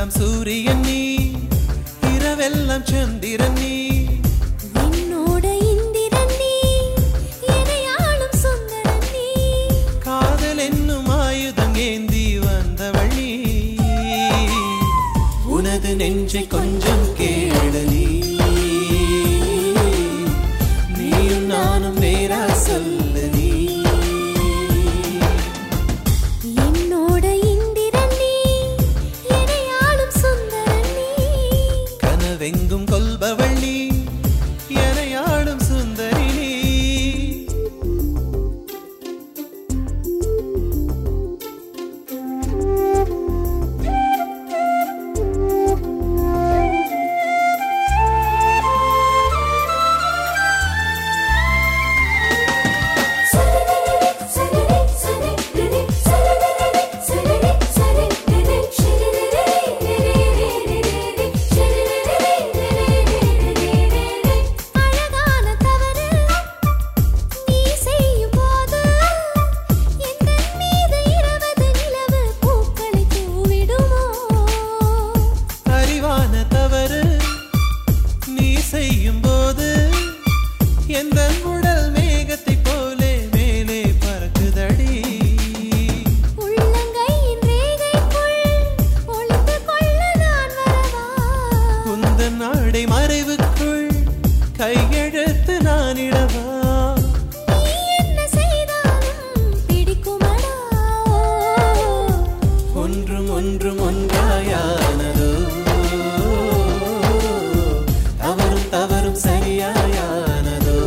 பகலெல்லாம் சூரியன் நீ இரவெல்லாம் சந்திரன் நீ என்னோட இந்திரன் நீ என்னை ஆளும் சுந்தரன் நீ காதல் என்னும் ஆயுதம் ஏந்தி வந்தவள் நீ உனது நெஞ்சை கொஞ்சம் கேளலி நீயும் நானும் வேறா சொல்ல நீ என்னோட இந்திரன் நீ என்னை ஆளும் சுந்தரன் நீ கனவெங்கும் கொல்பவள் நீ எனையாடும் சுந்தரி நீ அழகான தவறு நீ செய்யும் போது எந்த மீது இருபது நிலவு பூக்களை தூவிடுமோ அறிவான தவறு நீ செய்யும் போது எந்த உடல் மேகத்தைப் போலே மேலே பறக்குதடி உள்ளங்கையின் ரேகைக்குள் ஒளிந்து கொள்ள நான் வரவா குந்தன் நாடை மறைவுக்குள் கையெழுத்து நான் இடவா நீ என்ன செய்தாலும் பிடிக்குமடா ஒன்றும் ஒன்றும் ஒன்றாயானதோ தவறும் தவறும் சரியாயானதோ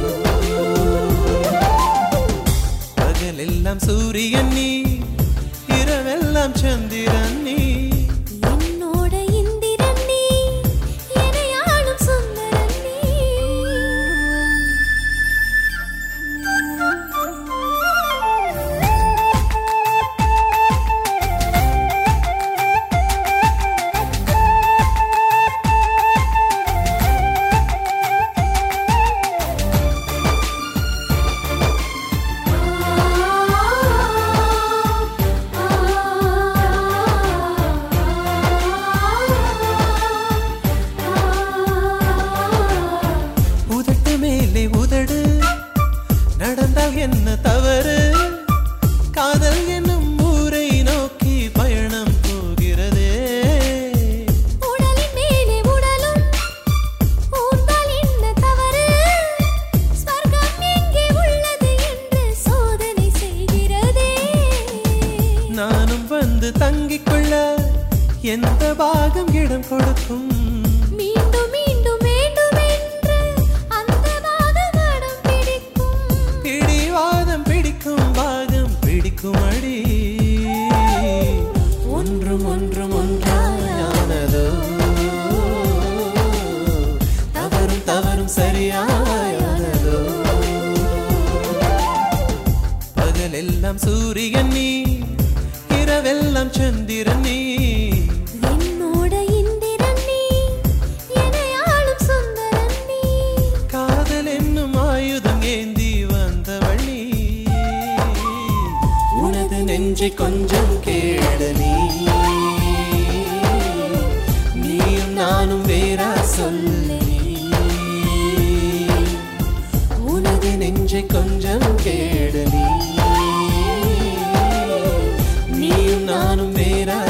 பகலெல்லாம் சூரியன் நீ இரவெல்லாம் சந்திரன் நீ என்னோட இந்திரன் நீ என்னை ஆளும் சுந்தரன் நீ உதட்டு மேலே உதடு நடந்தால் என்ன தவறு காதல் என்னும் ஊரை நோக்கி பயணம் போகிறதே உடலின் மேலே உடலும் ஊர்ந்தால் என்ன தவறு ஸ்வர்க்கம் எங்கே உள்ளது என்று சோதனை செய்கிறதே நானும் வந்து தங்கிக் கொள்ள எந்த பாகம் இடம் கொடுக்கும் மீண்டும் மீண்டும் வேண்டும் என்று அந்த பாகமடம் பிடிக்கும் பிடிவாதம் பிடிக்கும் பாகம் பிடிக்கும் அடி ஒன்றும் ஒன்றும் ஒன்றாயானதோ தவறும் தவறும் சரியாயானதோ பகலெல்லாம் சூரியன் நீ இரவெல்லாம் சந்திரன் நீ என்னோட இந்திரன் நீ என்னை ஆளும் சுந்தரன் நீ காதல் என்னும் ஆயுதம் ஏந்தி வந்தவள் நீ உனது நெஞ்சை கொஞ்சம் கேளலி நீயும் நானும் வேறா சொல்ல உனது நெஞ்சை கொஞ்சம் கேளலி நீயும் நானும் வேறா